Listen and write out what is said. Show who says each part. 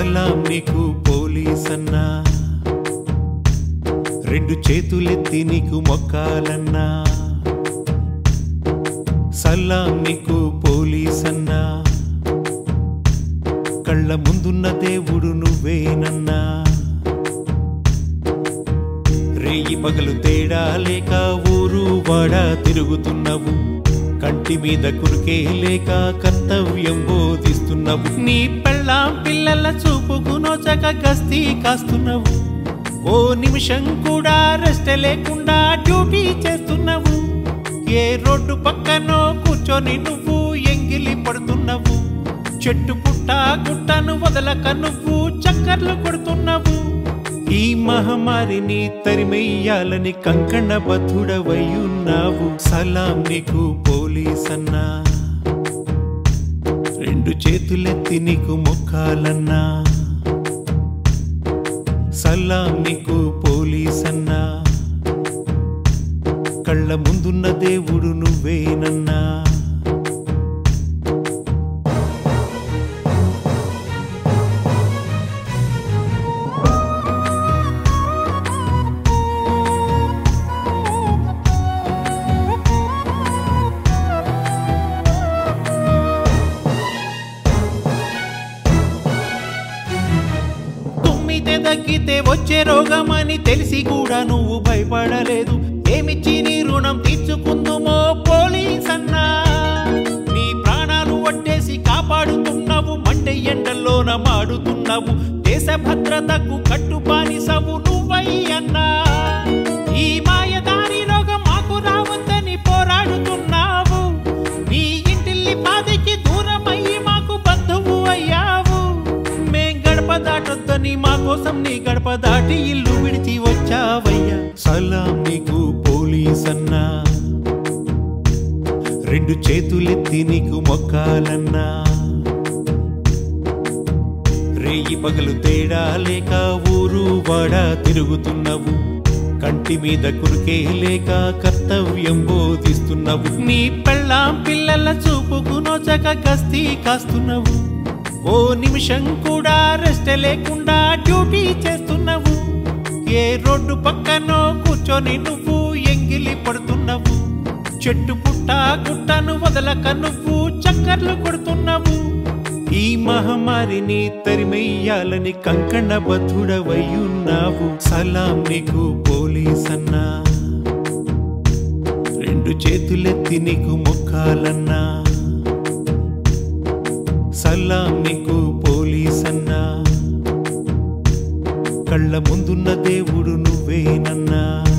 Speaker 1: సలాం నీకు పోలీస్ అన్నా రెండు చేతులెత్తి నీకు మొక్కాలన్నా సలాం నీకు పోలీస్ అన్నా కళ్ళ ముందున్న దేవుడు నువ్వేనన్నా రేయి పగలు తేడా లేక ఊరు వాడ తిరుగుతున్నావు కంటి మీద కురికే లేక కర్తవ్యం బోధిస్తున్నావు నీ పెళ్ళాం పిల్లల చూపుకు నోచక గస్తీ కాస్తున్నావు ఓ నిమిషం కూడా రెస్ట్ లేకుండా డ్యూటీ చేస్తున్నావు ఏ రోడ్డు పక్కనో కూర్చొని నువ్వు ఎంగిలి పడుతున్నావు చెట్టు పుట్ట గుట్టను వదలక నువ్వు చక్కర్లు కొడుతున్నావు ఈ మహమ్మారిని తరిమెయ్యాలని కంకణ బద్ధుడవయ్యున్నావు సలాం నీకు పోలీస్ అన్నా రెండు చేతులెత్తి నీకు మొక్కాలన్నా సలాం నీకు పోలీస్ అన్నా కళ్ళ ముందున్న దేవుడు నువ్వేనన్నా తుమ్మితే తగ్గితే వచ్చే రోగమని తెలిసి కూడా నువ్వు భయపడలేదు ఏమిచ్చి నీ రుణం తీర్చుకుందుమో పోలీస్ అన్నా నీ ప్రాణాలు వడ్డేసి కాపాడుతున్నావు మండే ఎండల్లోన మాడుతున్నావు దేశ భద్రతకు కట్టుబాని సవు నువ్వై అన్నా ఈ మాయదారి రోగం మాకు రావద్దని పోరాడుతున్నావు నీ ఇంటిల్లి పాదికి దూరమయ్యి మాకు బంధువు అయ్యావు మేం గడప దాటొద్దని మా కోసం నీ గడప దాటి ఇల్లు విడిచి వచ్చావయ్యా సలాం నీకు పోలీస్ అన్నా రెండు చేతులెత్తి నీకు మొక్కాలన్నా రేయి పగలు తేడా లేక ఊరు వాడ తిరుగుతున్నావు కంటి మీద కురికే లేక కర్తవ్యం బోధిస్తున్నావు నీ పెళ్ళాం పిల్లల చూపుకు నోచక గస్తీ కాస్తున్నావు ఓ నిమిషం కూడా రెస్ట్ లేకుండా డ్యూటీ చేస్తున్నావు ఏ రోడ్డు పక్కనో కూర్చొని నువ్వు ఎంగిలి పడుతున్నావు చెట్టు పుట్ట గుట్టను వదలక నువ్వు చక్కర్లు కొడుతున్నావు ఈ మహమ్మారిని తరిమెయ్యాలని కంకణ బద్ధుడవయ్యున్నావు సలాం నీకు పోలీస్ అన్నా రెండు చేతులెత్తి నీకు మొక్కాలన్నా సలాం నీకు పోలీస్ అన్నా కళ్ళ ముందున్న దేవుడు నువ్వేనన్నా